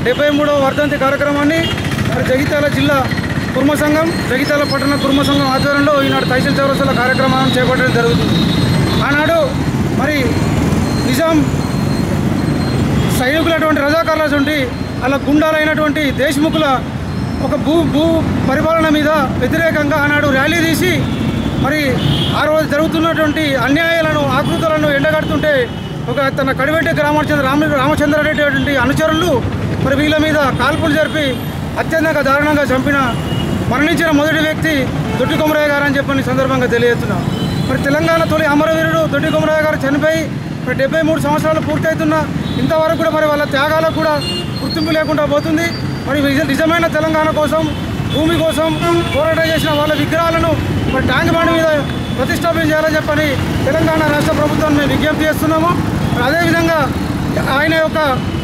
డెబ్బై మూడవ వర్ధంతి కార్యక్రమాన్ని మరి జగిత్యాల జిల్లా కుర్మ సంఘం జగిత్యాల పట్టణ కుర్మ సంఘం ఆధ్వర్యంలో ఈనాడు తహసీల్ చౌరస్తుల కార్యక్రమాన్ని చేపట్టడం జరుగుతుంది ఆనాడు మరి నిజాం సైనికులటువంటి రజాకార్ల నుండి అలా గుండాలైనటువంటి దేశ్ముఖుల ఒక భూ భూ పరిపాలన మీద వ్యతిరేకంగా ఆనాడు ర్యాలీ తీసి మరి ఆ రోజు జరుగుతున్నటువంటి అన్యాయాలను ఆకృతులను ఎండగడుతుంటే ఒక తన కడివెట్టి రామచంద్ర రామ రామచంద్రారెడ్డి అటువంటి అనుచరులు మరి వీళ్ళ మీద కాల్పులు జరిపి అత్యంతంగా దారుణంగా చంపిన మరణించిన మొదటి వ్యక్తి దొడ్డి కొమరయ్య గారు అని చెప్పని ఈ సందర్భంగా తెలియజేస్తున్నాం మరి తెలంగాణ తొలి అమరవీరుడు దొడ్డి కొమరయ్య గారు చనిపోయి మరి డెబ్బై మూడు సంవత్సరాలు పూర్తవుతున్నా ఇంతవరకు కూడా మరి వాళ్ళ త్యాగాలకు కూడా గుర్తింపు లేకుండా పోతుంది మరి నిజ- నిజమైన తెలంగాణ కోసం భూమి కోసం పోరాటం చేసిన వాళ్ళ విగ్రహాలను మరి ట్యాంక్ బండ్ మీద ప్రతిష్టాపన చేయాలని చెప్పని తెలంగాణ రాష్ట్ర ప్రభుత్వాన్ని మేము విజ్ఞప్తి చేస్తున్నాము మరి అదేవిధంగా ఆయన యొక్క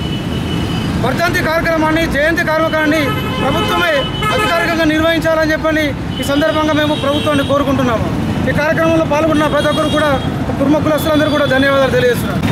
వర్ధంతి కార్యక్రమాన్ని జయంతి కార్యక్రమాన్ని ప్రభుత్వమే అధికారికంగా నిర్వహించాలని చెప్పని ఈ సందర్భంగా మేము ప్రభుత్వాన్ని కోరుకుంటున్నాము ఈ కార్యక్రమంలో పాల్గొన్న ప్రతి ఒక్కరు కూడా కుటుంబ కులస్తులందరూ కూడా ధన్యవాదాలు తెలియజేస్తున్నారు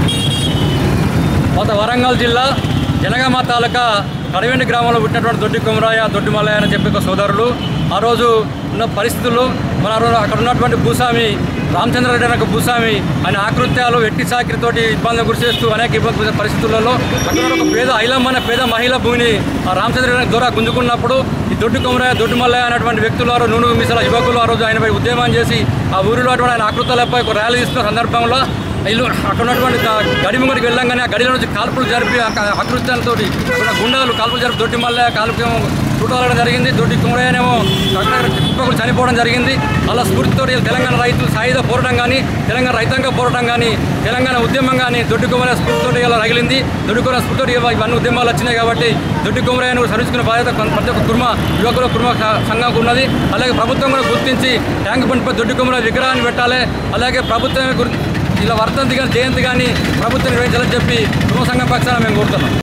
కొత్త వరంగల్ జిల్లా జనగామ తాలూకా కడవెండి గ్రామంలో పుట్టినటువంటి దొడ్డి కుమరాయ దొడ్డి మల్లయ్య అని చెప్పి ఒక సోదరులు ఆ రోజు ఉన్న పరిస్థితుల్లో మన ఆ రోజు అక్కడ ఉన్నటువంటి భూస్వామి రామచంద్రారెడ్డి అనే ఒక భూస్వామి ఆయన ఆకృత్యాలు వెట్టి సాకిరితోటి ఇబ్బందులు గురి చేస్తూ అనేక ఇబ్బంది గురి చేసే పరిస్థితులలో అక్కడ ఉన్న ఒక పేద ఐలమ్మ అనే పేద మహిళ భూమిని ఆ రామచంద్రరెడ్డి ద్వారా గుంజుకున్నప్పుడు ఈ దొడ్డి కుమరయ్య దొడ్డి మల్లయ్య అనేటువంటి వ్యక్తులు ఆ రోజు నూనె మిసల యువకులు ఆ రోజు ఆయనపై ఉద్యమం చేసి ఆ ఊరిలో అటువంటి ఆయన ఆకృతాలపై ఒక ర్యాలీ ఇస్తున్న సందర్భంలో ఇల్లు అక్కడ ఉన్నటువంటి గా- గడి ముంగడికి వెళ్ళంగానే ఆ గడిలో నుంచి కాల్పులు జరిపి అకృత్యాలతో గుండాలు కాల్పులు జరిపి దొడ్డి మల్లె కాల్పు చూడాలడం జరిగింది దొడ్డి కుమరయ్యనేమో అక్కడ కుప్పకులు చనిపోవడం జరిగింది అలా స్ఫూర్తితో తెలంగాణ రైతులు సాయుధ పోరాటం కానీ తెలంగాణ రైతాంగ పోరాటం కానీ తెలంగాణ ఉద్యమం కానీ దొడ్డి కుమరయ్య స్ఫూర్తితో ఇలా రగిలింది దొడ్డి కుమర స్ఫూర్తితో ఇవన్నీ ఉద్యమాలు వచ్చినాయి కాబట్టి దొడ్డి కుమరయ్యను సరించుకునే బాధ్యత కొన్- ప్రతి ఒక్క కుర్మ యువకుల కుర్మ స- సంఘంకు ఉన్నది అలాగే ప్రభుత్వం కూడా గుర్తించి ట్యాంక్ బండ్పై దొడ్డి కుమర విగ్రహాన్ని పెట్టాలి అలాగే ప్రభుత్వమే గుర్తి ఇలా వర్ధంతి కానీ జయంతి కానీ ప్రభుత్వం నిర్వహించాలని చెప్పి కుటుంబ సంఘం పక్షాన మేము కోరుతున్నాం